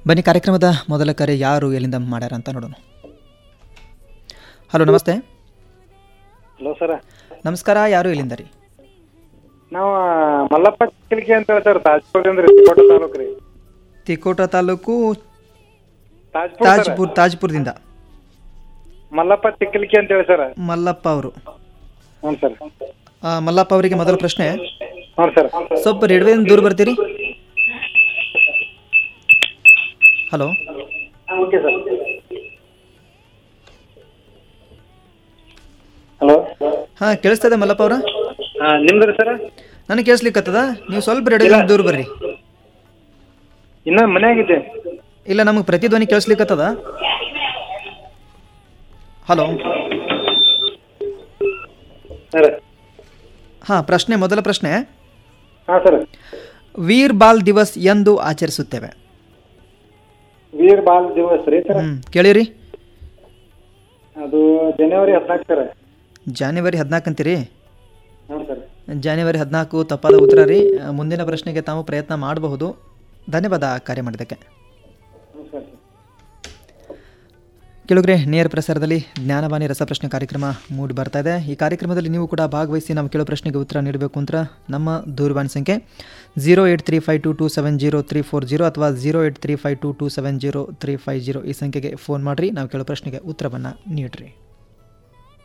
ಬನ್ನಿ ಕಾರ್ಯಕ್ರಮದ ಮೊದಲ ಕರೆ ಯಾರು ಎಲ್ಲಿಂದ ಮಾಡ್ಯಾರ ಅಂತ ನೋಡೋಣ ಹಲೋ ನಮಸ್ತೆ ಹಲೋ ಸರ್ ನಮಸ್ಕಾರ ಯಾರು ಎಲ್ಲಿಂದ ರೀ ನಾವು ಮಲ್ಲಪ್ಪ ಚಿಕ್ಕಲಿಕೆ ಅಂತ ಹೇಳಿ ಸರ್ ತಾಜ್ಪುರದಿಂದ ರೀ ಚಿಕ್ಕೋಟ ತಾಲೂಕು ರೀ ತಿಕೋಟ ತಾಲೂಕು ತಾಜ್ಪುರ ಸರ್. ತಾಜ್ಪುರ್ ತಾಜ್ಪುರದಿಂದ ಮಲ್ಲಪ್ಪ ಚಿಕ್ಕಲಿಕೆ ಅಂತ ಹೇಳಿ ಸರ್ ಮಲ್ಲಪ್ಪ ಅವರು ಹ್ಞೂ ಸರ್ ಆ, ಮಲ್ಲಪ್ಪ ಅವರಿಗೆ ಮೊದಲ ಪ್ರಶ್ನೆ ಹ್ಞೂ ಸರ್ ಸ್ವಲ್ಪ ರೇಡಿಯೋದಿಂದ ದೂರ ಬರ್ತೀರಿ ಹಲೋ ಓಕೆ ಸರ್ ಹಲೋ ಹಾಂ ಕೇಳಿಸ್ತದೆ ಮಲ್ಲಪ್ಪ ಅವರ ಹಾಂ ನಿಮ್ದು ಸರ್ ನನಗೆ ಕೇಳಿಸ್ಲಿಕ್ಕತ್ತದ ನೀವು ಸ್ವಲ್ಪ ರೇಡಿಯೋದಿಂದ ದೂರ ಬರ್ರಿ ಇನ್ನ ಮನ್ಯಾಗಿದ್ದೆ ಇಲ್ಲ ನಮಗೆ ಪ್ರತಿಧ್ವನಿ ಕೇಳಿಸ್ಲಿಕ್ಕತ್ತದ ಹಲೋ ಸರ್ ಹಾಂ ಪ್ರಶ್ನೆ ಮೊದಲ ಪ್ರಶ್ನೆ ಹಾಂ ಸರ್ ವೀರ್ ಬಾಲ್ ದಿವಸ್ ಎಂದು ಆಚರಿಸುತ್ತೇವೆ ವೀರ್ ಬಾಲ್ ದಿವಸ್ ರೀ ಸರ್ ಹ್ಞೂ ಕೇಳಿರಿ ಅದು ಜನವರಿ ಹದಿನಾಲ್ಕು ಸರ್ ಜಾನ್ವರಿ ಹದಿನಾಲ್ಕು ಅಂತೀರಿ ಹ್ಞೂ ಸರ್ ಜಾನ್ವರಿ ಹದಿನಾಲ್ಕು ತಪ್ಪಾದ ಉತ್ತರ ರೀ ಆ, ಮುಂದಿನ ಪ್ರಶ್ನೆಗೆ ತಾವು ಪ್ರಯತ್ನ ಮಾಡಬಹುದು ಧನ್ಯವಾದ ಕಾರ್ಯ ಮಾಡಿದ್ದಕ್ಕೆ ಹ್ಞೂ ಸರ್ ಕೇಳುಗ್ರೆ ನೇರ ಪ್ರಸಾರದಲ್ಲಿ ಜ್ಞಾನವಾಣಿ ರಸಪ್ರಶ್ನೆ ಕಾರ್ಯಕ್ರಮ ಮೂಡಿ ಬರ್ತಾ ಇದೆ ಈ ಕಾರ್ಯಕ್ರಮದಲ್ಲಿ ನೀವು ಕೂಡ ಭಾಗವಹಿಸಿ ನಾವು ಕೇಳೋ ಪ್ರಶ್ನೆಗೆ ಉತ್ತರ ನೀಡಬೇಕು ಅಂತ ನಮ್ಮ ದೂರವಾಣಿ ಸಂಖ್ಯೆ zero eight three five two two seven zero three four zero ಅಥವಾ zero eight three five two two seven zero three five zero ಈ ಸಂಖ್ಯೆಗೆ ಫೋನ್ ಮಾಡಿರಿ ನಾವು ಕೇಳೋ ಪ್ರಶ್ನೆಗೆ ಉತ್ತರವನ್ನು ನೀಡಿರಿ